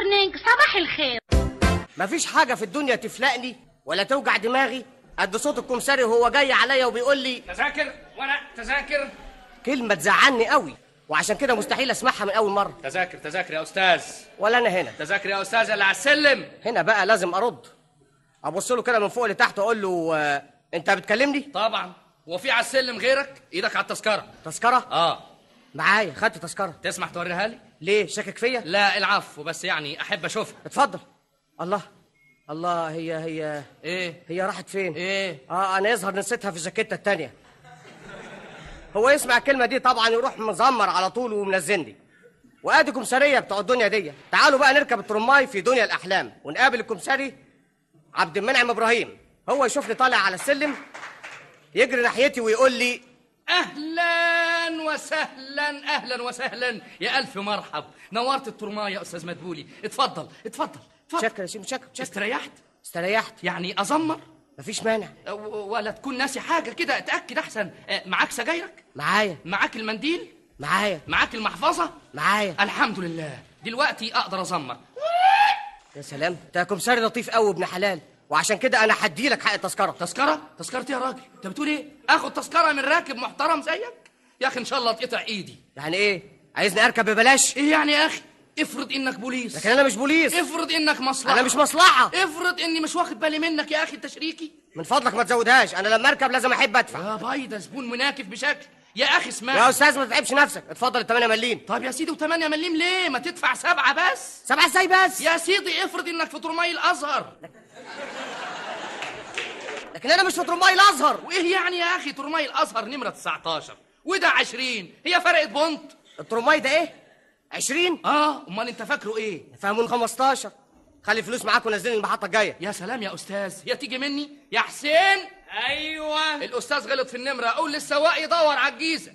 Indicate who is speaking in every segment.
Speaker 1: مورنينج صباح الخير
Speaker 2: مفيش حاجة في الدنيا تفلقني ولا توجع دماغي قد صوت الكمساري وهو جاي عليا وبيقول لي
Speaker 3: تذاكر وانا تذاكر
Speaker 2: كلمة تزعلني قوي وعشان كده مستحيل اسمعها من اول مرة
Speaker 3: تذاكر تذاكر يا استاذ
Speaker 2: ولا انا هنا
Speaker 3: تذاكر يا استاذ اللي على السلم
Speaker 2: هنا بقى لازم ارد ابص له كده من فوق لتحت واقول له آه، انت بتكلمني
Speaker 3: طبعا هو في على السلم غيرك ايدك على التذكره
Speaker 2: تذكرة
Speaker 3: اه
Speaker 2: معايا خدت تذكرة
Speaker 3: تسمح توريها لي
Speaker 2: ليه شاكك فيا
Speaker 3: لا العفو بس يعني احب اشوفها
Speaker 2: اتفضل الله الله هي هي
Speaker 3: ايه
Speaker 2: هي راحت فين
Speaker 3: ايه
Speaker 2: اه انا يظهر نسيتها في الجاكيته التانية هو يسمع الكلمه دي طبعا يروح مزمر على طول ومنزلني وادي كمساريه بتوع الدنيا دي تعالوا بقى نركب الترماي في دنيا الاحلام ونقابل الكمساري عبد المنعم ابراهيم هو يشوفني طالع على السلم يجري ناحيتي ويقول لي
Speaker 3: اهلا وسهلا اهلا وسهلا يا الف مرحب نورت الترمايه يا استاذ مدبولي اتفضل اتفضل اتفضل
Speaker 2: شكرا يا شيخ شكرا شكرا
Speaker 3: استريحت
Speaker 2: استريحت
Speaker 3: يعني ازمر
Speaker 2: مفيش مانع
Speaker 3: و- ولا تكون ناسي حاجه كده اتاكد احسن آه، معاك سجايرك
Speaker 2: معايا
Speaker 3: معاك المنديل
Speaker 2: معايا
Speaker 3: معاك المحفظه
Speaker 2: معايا
Speaker 3: الحمد لله دلوقتي اقدر ازمر
Speaker 2: يا سلام ده كمساري لطيف قوي ابن حلال وعشان كده انا هديلك حق التذكره
Speaker 3: تذكره تذكره إيه يا راجل انت بتقول ايه اخد تذكره من راكب محترم زيك يا اخي ان شاء الله تقطع ايدي
Speaker 2: يعني ايه عايزني اركب ببلاش
Speaker 3: ايه يعني يا اخي افرض انك بوليس
Speaker 2: لكن انا مش بوليس
Speaker 3: افرض انك مصلحه
Speaker 2: انا مش مصلحه
Speaker 3: افرض اني مش واخد بالي منك يا اخي التشريكي
Speaker 2: من فضلك ما تزودهاش انا لما اركب لازم احب ادفع
Speaker 3: يا باي ده زبون مناكف بشكل يا اخي اسمع
Speaker 2: يا استاذ ما تتعبش نفسك اتفضل الثمانية مليم
Speaker 3: طب يا سيدي و8 مليم ليه ما تدفع سبعة بس
Speaker 2: سبعة ازاي بس
Speaker 3: يا سيدي افرض انك في ترماي الازهر
Speaker 2: لكن انا مش في ترماي الازهر
Speaker 3: وايه يعني يا اخي ترماي الازهر نمرة 19 وده 20 هي فرقت بونت
Speaker 2: الترماي ده ايه 20
Speaker 3: اه امال انت فاكره ايه
Speaker 2: فهمون 15 خلي الفلوس معاك ونزلني المحطه الجايه
Speaker 3: يا سلام يا استاذ هي تيجي مني يا حسين
Speaker 4: ايوه
Speaker 3: الاستاذ غلط في النمرة قول للسواق يدور على الجيزة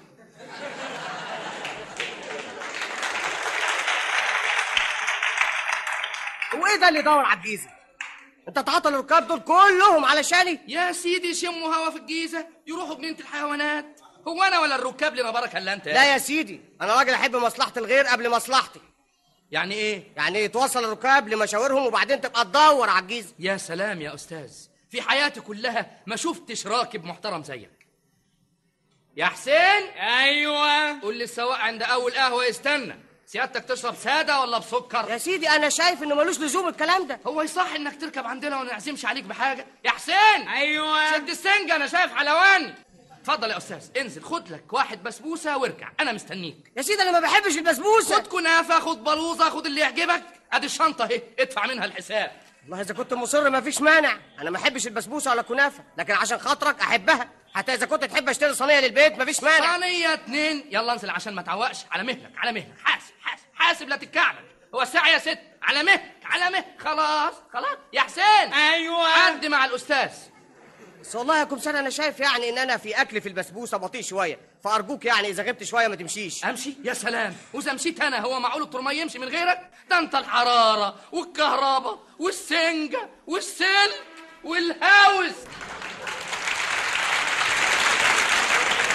Speaker 2: هو ايه ده اللي يدور على الجيزه انت تعطل الركاب دول كلهم علشاني
Speaker 3: يا سيدي شموا هوا في الجيزة يروحوا جنينة الحيوانات هو انا ولا الركاب لنا بركة الا انت
Speaker 2: لا يا سيدي انا راجل احب مصلحه الغير قبل مصلحتي
Speaker 3: يعني ايه
Speaker 2: يعني يتوصل الركاب لمشاورهم وبعدين تبقى تدور على الجيزه
Speaker 3: يا سلام يا استاذ في حياتي كلها ما شفتش راكب محترم زيك يا حسين
Speaker 4: ايوه
Speaker 3: قول للسواق عند اول قهوه يستنى سيادتك تشرب ساده ولا بسكر
Speaker 2: يا سيدي انا شايف انه ملوش لزوم الكلام ده
Speaker 3: هو يصح انك تركب عندنا وما نعزمش عليك بحاجه يا حسين
Speaker 4: ايوه
Speaker 3: شد السنجه انا شايف حلواني اتفضل يا استاذ انزل خد لك واحد بسبوسه وارجع انا مستنيك
Speaker 2: يا سيدي انا ما بحبش البسبوسه
Speaker 3: خد كنافه خد بلوزه خد اللي يعجبك ادي الشنطه اهي ادفع منها الحساب
Speaker 2: والله اذا كنت مصر ما فيش مانع انا ما احبش البسبوسه ولا الكنافه لكن عشان خاطرك احبها حتى اذا كنت تحب اشتري صينيه للبيت ما فيش مانع
Speaker 3: صينية اتنين يلا انزل عشان ما تعوقش على مهلك على مهلك حاسب حاسب حاسب لا تتكعبل هو الساعة يا ست على مهلك على مهلك خلاص خلاص يا حسين
Speaker 4: ايوه
Speaker 3: عد مع الأستاذ
Speaker 2: بس والله يا كمسان انا شايف يعني ان انا في اكل في البسبوسه بطيء شويه فارجوك يعني اذا غبت شويه ما تمشيش
Speaker 3: امشي يا سلام واذا مشيت انا هو معقول الترمي يمشي من غيرك ده انت الحرارة والكهرباء والسنجة والسلك والهوس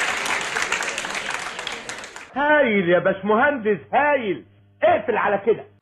Speaker 5: هايل يا باشمهندس هايل اقفل على كده